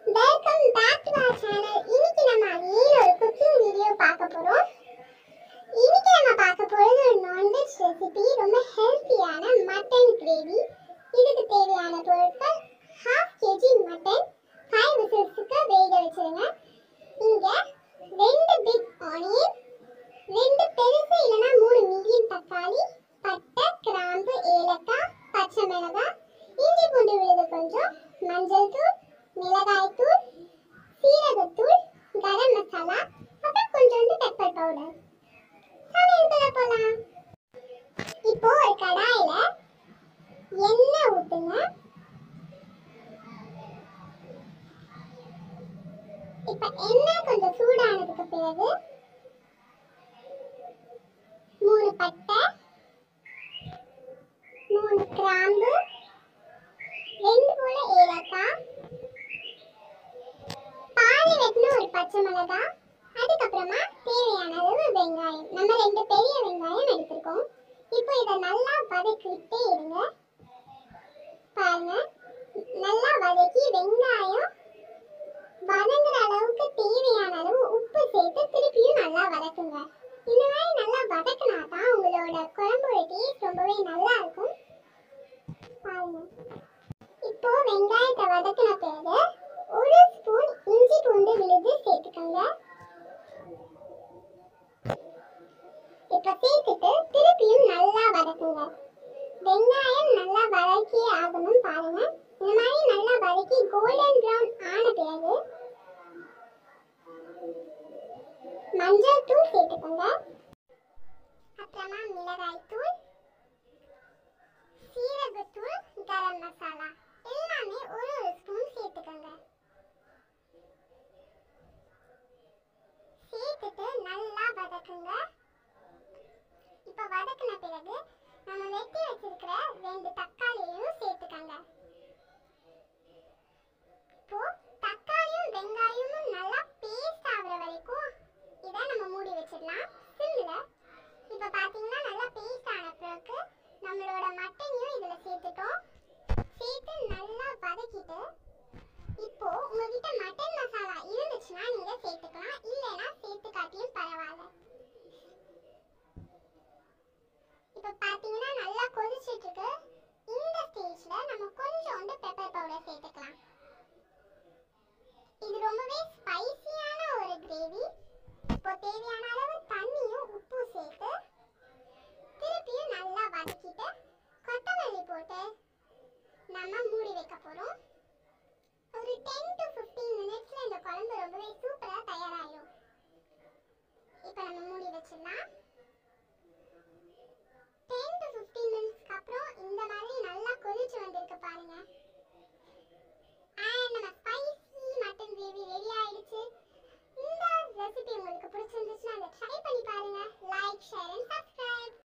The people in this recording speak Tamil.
welcome back to our channel இன்னைக்கு நம்ம அகைன் ஒரு குக்கிங் வீடியோ பார்க்க போறோம் இன்னைக்கு நம்ம பார்க்க போறது ஒரு நான்வெஜ் ரெசிபி ரொம்ப ஹெல்த்தியான மட்டன் கிரேவி இதுக்கு தேவையான பொருட்கள் ஹாஃப் கேஜி மட்டன் ஃபைவ் விசில்ஸுக்கு வேக வச்சிருங்க இங்க ரெண்டு பிக் ஆனியன் ரெண்டு பெருசு இல்லைன்னா மூணு மீடியம் தக்காளி பட்டை கிராம்பு ஏலக்காய் பச்சை மிளகாய் இஞ்சி பூண்டு விழுது கொஞ்சம் மஞ்சள் தூள் மிளகாய் தூள் சீரகத்தூள் கரம் மசாலா அப்புறம் கொஞ்சோண்டு பெப்பர் பவுடர் சமையலுக்குள்ள போலாம் இப்போ ஒரு கடாயில எண்ணெய் ஊத்துங்க இப்ப எண்ணெய் கொஞ்சம் சூடானதுக்கு பிறகு மூணு பட்டை மூணு கிராம்பு ரெண்டு போல ஏலக்காய் பாதி வெட்டின ஒரு பச்சை மிளகாய் அதுக்கப்புறமா தேவையான அளவு வெங்காயம் நம்ம ரெண்டு பெரிய வெங்காயம் எடுத்திருக்கோம் இப்போ இதை நல்லா வதக்கிட்டே இருங்க பாருங்க நல்லா வதக்கி வெங்காயம் வதங்குற அளவுக்கு தேவையான அளவு உப்பு சேர்த்து திருப்பியும் நல்லா வதக்குங்க இந்த மாதிரி நல்லா வதக்கினா தான் உங்களோட குழம்போட டேஸ்ட் ரொம்பவே நல்லா இருக்கும் பாருங்க இப்போ வெங்காயத்தை வதக்கின பிறகு ஒரு ஸ்பூன் இஞ்சி பூண்டு விழுது சேர்த்துக்கோங்க இப்போ சேர்த்துட்டு திருப்பியும் நல்லா வதக்குங்க வெங்காயம் நல்லா வதக்கி ஆகணும் பாருங்க இந்த மாதிரி நல்லா வதக்கி கோல்டன் ப்ரௌன் ஆன பிறகு மஞ்சள் தூள் சேர்த்துக்கோங்க அப்புறமா மிளகாய் தூள் சீரகத்தூள் கரம் மசாலா எல்லாமே ஒரு ஒரு ஸ்பூன் சேர்த்துக்கோங்க சேர்த்துட்டு நல்லா வதக்குங்க இப்போ வதக்கின பிறகு நம்ம வெட்டி வச்சிருக்கிற ரெண்டு தக்காளியையும் சேர்த்துக்கோங்க இப்போ தக்காளியும் வெங்காயமும் நல்லா பேஸ்ட் ஆகுற வரைக்கும் இதை நம்ம மூடி வச்சிடலாம் சிம்ல இப்போ பாத்தீங்கன்னா நல்லா பேஸ்ட் ஆன பிறகு நம்மளோட மட்டனையும் இதுல சேர்த்துட்டோம் சேர்த்து நல்லா வதக்கிட்டு இப்போ உங்ககிட்ட மட்டன் மசாலா இருந்துச்சுன்னா நீங்க சேர்த்துக்கலாம் இல்லைன்னா சேர்த்து காட்டியும் பரவாயில்ல இப்போ பாத்தீங்கன்னா நல்லா கொதிச்சிட்டு இருக்கு இந்த ஸ்டேஜ்ல நம்ம கொஞ்சோண்டு பெப்பர் பவுடர் சேர்த்துக்கலாம்